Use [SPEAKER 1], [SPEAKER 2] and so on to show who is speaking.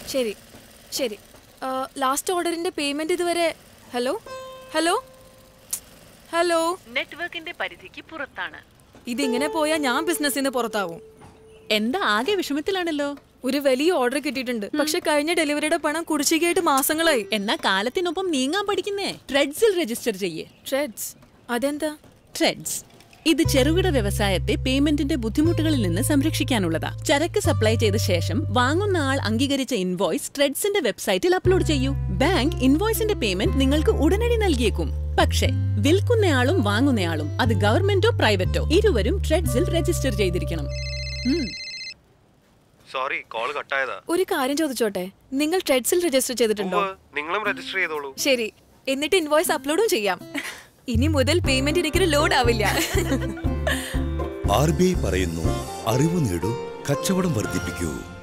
[SPEAKER 1] ശരി ശരി ലാസ്റ്റ് ഓർഡറിന്റെ പേയ്മെന്റ് ഇതുവരെ ഹലോ ഹലോ ഹലോ
[SPEAKER 2] നെറ്റ്വർക്കിന്റെ പരിധിക്ക് പുറത്താണ്
[SPEAKER 1] ഇതിങ്ങനെ പോയാൽ ഞാൻ ബിസിനസ്സിൽ നിന്ന് പുറത്താവും
[SPEAKER 3] എന്താ ആകെ വിഷമത്തിലാണല്ലോ
[SPEAKER 1] ഒരു വലിയ ഓർഡർ കിട്ടിയിട്ടുണ്ട് പക്ഷെ കഴിഞ്ഞ ഡെലിവറിയുടെ പണം കുടിശ്ശികയായിട്ട് മാസങ്ങളായി
[SPEAKER 3] എന്നാ കാലത്തിനൊപ്പം നീങ്ങാൻ പഠിക്കുന്നേ ട്രെഡ്സിൽ രജിസ്റ്റർ ചെയ്യേ
[SPEAKER 1] ട്രെഡ്സ് അതെന്താ
[SPEAKER 3] ട്രെഡ്സ് ഇത് ചെറുകിട വ്യവസായത്തെ പേയ്മെന്റിന്റെ ബുദ്ധിമുട്ടുകളിൽ നിന്ന് സംരക്ഷിക്കാനുള്ളതാ ചരക്ക് സപ്ലൈ ചെയ്ത ശേഷം വാങ്ങുന്ന ആൾ അംഗീകരിച്ച ഇൻവോയ്സ് ട്രെഡ്സിന്റെ വെബ്സൈറ്റിൽ അപ്ലോഡ് ചെയ്യൂ ബാങ്ക് ഇൻവോയ്സിന്റെ പേയ്മെന്റ് നിങ്ങൾക്ക് ഉടനടി നൽകിയേക്കും പക്ഷേ വിൽക്കുന്നയാളും വാങ്ങുന്നയാളും അത് ഗവൺമെന്റോ പ്രൈവറ്റോ ഇരുവരും ട്രെഡ്സിൽ രജിസ്റ്റർ ചെയ്തിരിക്കണം ഉം.
[SPEAKER 4] സോറി കോൾ കട്ടായതാ
[SPEAKER 1] ഒരു കാര്യം ചോദിച്ചോട്ടെ നിങ്ങൾ ട്രെഡ്സിൽ രജിസ്റ്റർ ചെയ്തിട്ടുണ്ടോ
[SPEAKER 4] ഉവ്വ്, നിങ്ങളും രജിസ്റ്റർ ചെയ്തോളൂ
[SPEAKER 1] ശരി എന്നിട്ട് ഇൻവോയ്സ് അപ്ലോഡും ചെയ്യാം ഇനി മുതൽ പേയ്മെന്റ് എനിക്കൊരു ലോഡ് ആവില്ല
[SPEAKER 5] ആർ ബി ഐ പറയുന്നു അറിവ് നേടൂ കച്ചവടം വർദ്ധിപ്പിക്കൂ